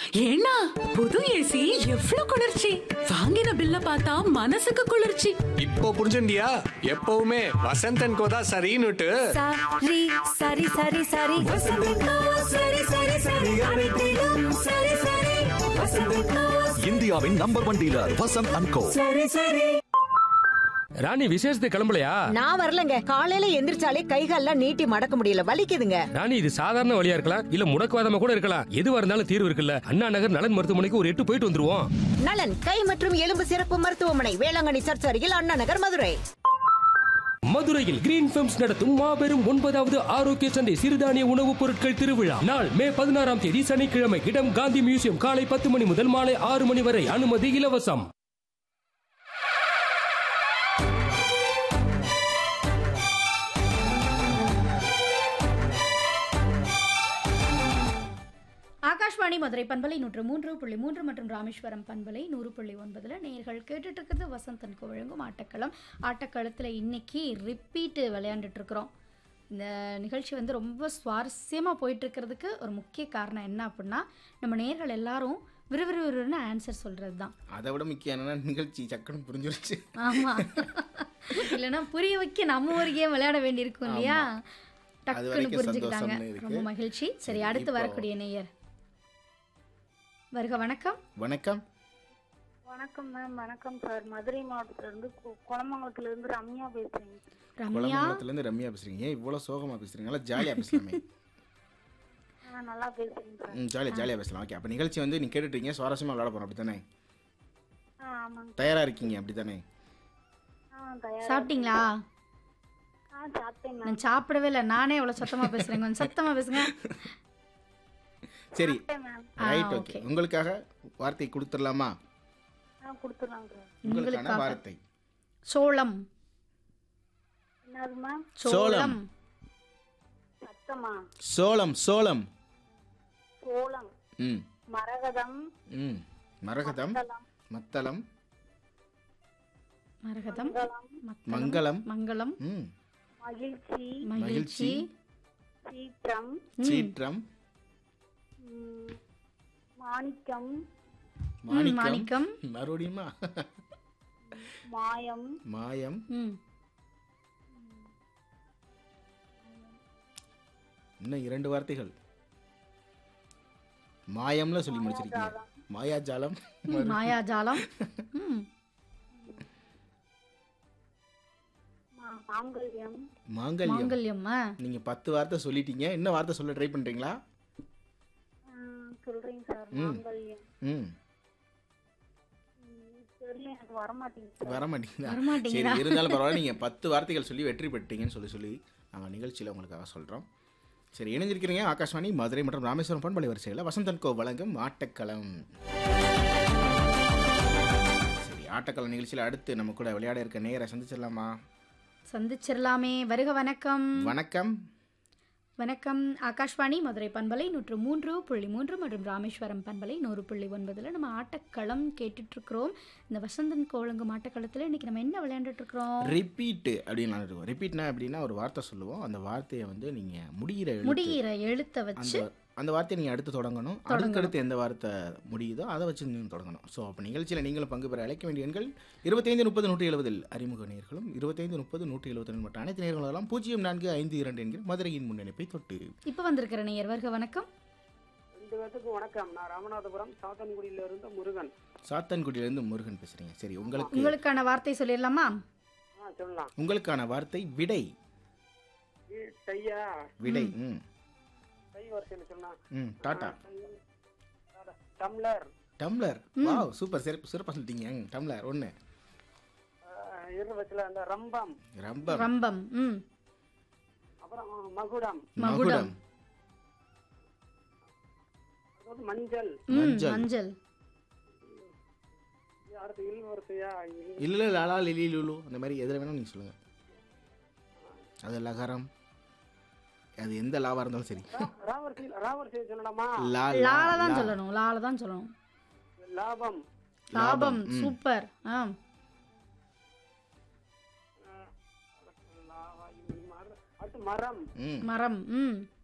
ஏன்னா புது ஏசி எவ்வளவு குளிர்ச்சி வாங்கின பில்ல பார்த்தா மனசுக்கு குளிர்ச்சி இப்போ புரிஞ்சுண்டியா எப்பவுமே வசந்தன் கோதா சரின்னுட்டு சரி சரி சரி சரி வசந்தக்கா சரி சரி சரி அனைத்திலும் சரி சரி வசந்தக்கா இந்தியாவின் number one dealer Vasanth and co சரி சரி ராணி விசேஷத்துக்கு கிளம்பலையா நான் வரலங்க காலையில எந்திரிச்சாலே கைகால்லாம் நீட்டி மடக்க முடியல வலிக்குதுங்க ராணி இது சாதாரண வழியா இருக்கலாம் இல்ல முடக்குவாதமா கூட இருக்கலாம் எதுவா இருந்தாலும் தீர்வு இருக்குல்ல அண்ணா நகர் நலன் மருத்துவமனைக்கு ஒரு எட்டு போயிட்டு வந்துருவோம் நலன் கை மற்றும் எலும்பு சிறப்பு மருத்துவமனை வேளாங்கண்ணி சர்ச் அருகில் அண்ணா நகர் மதுரை மதுரையில் கிரீன் ஃபிலிம்ஸ் நடத்தும் மாபெரும் ஒன்பதாவது ஆரோக்கிய சந்தை சிறுதானிய உணவுப் பொருட்கள் திருவிழா நாள் மே பதினாறாம் தேதி சனிக்கிழமை இடம் காந்தி மியூசியம் காலை பத்து மணி முதல் மாலை ஆறு மணி வரை அனுமதி இலவசம் ஆகாஷ்வாணி மதுரை பண்பலை நூற்று மூன்று புள்ளி மூன்று மற்றும் ராமேஸ்வரம் பண்பலை நூறு புள்ளி ஒன்பதுல நேர்கள் கேட்டுட்டு இருக்கிறது வசந்தனுக்கு வழங்கும் ஆட்டக்களம் ஆட்டக்களத்தில் இன்னைக்கு ரிப்பீட்டு விளையாண்டுட்டு இருக்கிறோம் இந்த நிகழ்ச்சி வந்து ரொம்ப சுவாரஸ்யமாக போயிட்டு இருக்கிறதுக்கு ஒரு முக்கிய காரணம் என்ன அப்படின்னா நம்ம நேர்கள் எல்லாரும் விறுவிறுவிறுன்னு ஆன்சர் சொல்கிறது தான் அதை விட முக்கியம் என்னன்னா நிகழ்ச்சி சக்குன்னு புரிஞ்சிருச்சு ஆமாம் இல்லைன்னா புரிய வைக்க நம்ம ஒரு கேம் விளையாட வேண்டியிருக்கும் இல்லையா அது டக்குன்னு வரைக்கும் புரிஞ்சுக்கிட்டாங்க சந்தோஷம்னு இருக்கு. ரொம்ப மகிழ்ச்சி சரி சரி, அடுத்து இப்போ- வரக்கூடிய நேயர் வருக வணக்கம் வணக்கம் வணக்கம் மேம் வணக்கம் சார் மதுரை மாவட்டத்துல இருந்து கு- குளமங்கலத்துல இருந்து ரம்யா பேசுறேங்க ரம்யா குளமங்கலத்துல இருந்து ரம்யா பேசுறீங்க ஏன் இவ்வளவு சோகமா பேசுறீங்க நல்லா ஜாலியா பேசலாமே ஆ, நல்லா பேசுறேங்க சார் ம் ஜாலியா ஜாலியா பேசலாம் ஓகே அப்ப நிகழ்ச்சி வந்து நீ கேட்டுட்டு இருக்கீங்க சுவாரஸ்யமா விளையாட போறோம் அப்படித்தானே ஆ ஆமாங்க தயாரா இருக்கீங்க அப்படித்தானே ஆ தயாரா சாப்பிட்டீங்களா ஆ சாப்பிட்டேன் மேம் நான் சாப்பிடவே இல்லை நானே அவ்வளோ சத்தமா பேசுறேன் கொஞ்சம் சத்தமா பேசுங்க சரி மேம் ஆ, ரைட் ஓகே okay. உங்களுக்காக வார்த்தை கொடுத்துடலாமா ஆ கொடுத்துடலாம் சார் உங்களுக்கான உங்களுக்காக. வார்த்தை சோளம் என்னது மேம் சோளம் சத்தமா சோளம் சோளம் சோளம் ம் மரகதம் ம் மரகதம் மங்களம் மத்தளம் மரகதம் மத்தளம், மங்களம் மங்களம் ம் மகிழ்ச்சி மகிழ்ச்சி சீற்றம் ம், சீற்றம் ம், மாணிக்கம் ம், மாணிக்கம் மாணிக்கம் மறுபடியுமா மாயம் மாயம் ம் இன்னும் இரண்டு வார்த்தைகள் மாயம்ல சொல்லி முடிச்சிருக்கீங்க மாயாஜாலம் ம், மாயாஜாலம் ம் மா- மாங்கல்யம் மாங்கல்யம் மாங்கல்யம் ஆ. நீங்க பத்து வார்த்தை சொல்லிட்டீங்க என்ன வார்த்தை சொல்ல ட்ரை பண்றீங்களா ஆ, சொல்றேங்க சார் ம். மாங்கல்யம் ம் ம், தெரியல எனக்கு வரமாட்டேங்குது சார் வர மாட்டீங்களா வரமாட்டேங்குதா? சரி இருந்தாலும் பரவாயில்ல நீங்க பத்து வார்த்தைகள் சொல்லி வெற்றி பெற்றீங்கன்னு சொல்லி சொல்லி நாங்கள் நிகழ்ச்சியில் உங்களுக்காக சொல்றோம் சரி இணைஞ்சிருக்கிறீங்க ஆகாஷ்வாணி மதுரை மற்றும் ராமேஸ்வரம் பண்பலை வரிசையில் வசந்தன் கோ வழங்கும் ஆட்டக்களம் சரி ஆட்டக்களம் நிகழ்ச்சியில் அடுத்து நம்ம கூட விளையாட இருக்க நேரை சந்திச்சிடலாமா சந்திச்சிடலாமே வருக வணக்கம் வணக்கம் வணக்கம் ஆகாஷ்வாணி மதுரை பண்பலை நூற்று மூன்று புள்ளி மூன்று மற்றும் ராமேஸ்வரம் பண்பலை நூறு புள்ளி ஒன்பதுல நம்ம ஆட்டக்களம் கேட்டுட்டு இருக்கிறோம் இந்த வசந்தன் கோலங்கும் ஆட்டக்களத்துல இன்னைக்கு நம்ம என்ன விளையாண்டுட்டு இருக்கிறோம் ரிப்பீட்டு அப்படின்னு நான் இருக்கோம் ரிப்பீட்னா அப்படின்னா ஒரு வார்த்தை சொல்லுவோம் அந்த வார்த்தையை வந்து நீங்கள் முடிகிற எழுத்து முடிகிற எழுத்தை வச்சு அந்த அந்த வார்த்தையை நீங்கள் அடுத்து தொடங்கணும் அடுத்தடுத்து எந்த வார்த்தை முடியுதோ அதை வச்சு நீங்கள் தொடங்கணும் ஸோ அப்போ நிகழ்ச்சியில் நீங்களும் பங்கு பெற அழைக்க வேண்டிய எண்கள் இருபத்தைந்து முப்பது நூற்றி எழுபதில் அறிமுக நேர்களும் இருபத்தைந்து முப்பது நூற்றி எழுபத்தி ரெண்டு மற்ற அனைத்து நேர்களும் பூஜ்ஜியம் நான்கு ஐந்து இரண்டு என்கிற மதுரையின் முன்னணிப்பை தொட்டு இப்ப வந்திருக்கிற நேயர் வருக வணக்கம் ரெண்டு பேத்துக்கு வணக்கம் நான் ராமநாதபுரம் சாத்தன்குடியில இருந்து முருகன் சாத்தன்குடியிலேருந்து முருகன் பேசுகிறீங்க சரி உங்களுக்கு உங்களுக்கான வார்த்தை சொல்லிடலாமா ஆ சொல்லலாம் உங்களுக்கான வார்த்தை விடை இ- டையா விடை ம் டை வரிசையில் சொன்னா ம் tata tumbler tumbler wow super சிறப்பு சிறப்பாக சொல்லிட்டீங்க ம், டம்ளர் ஒன்று இரு வச்சுல அந்த ரம்பம் ரம்பம் ரம்பம் ம் அப்புறம் மகுடம் மகுடம். அதாவது மஞ்சள் ம் மஞ்சள். மஞ்சள் இது அடுத்து இல் வரிசையா இல்- இல்லை லாலா லிலி லுலு அந்த மாதிரி எதில் வேணாலும் நீங்கள் சொல்லுங்கள் அது லகரம் அது எந்த லாவாக இருந்தாலும் சரி ரா- ராவரிசையில் ராவரிசையில் சொல்லலாமா லா லால தான் லா. சொல்லணும் லால தான் சொல்லணும் லாபம் லாபம் ம். சூப்பர் ஆ லாவா, இல் மர- அடுத்து மரம் ம் மரம் ம்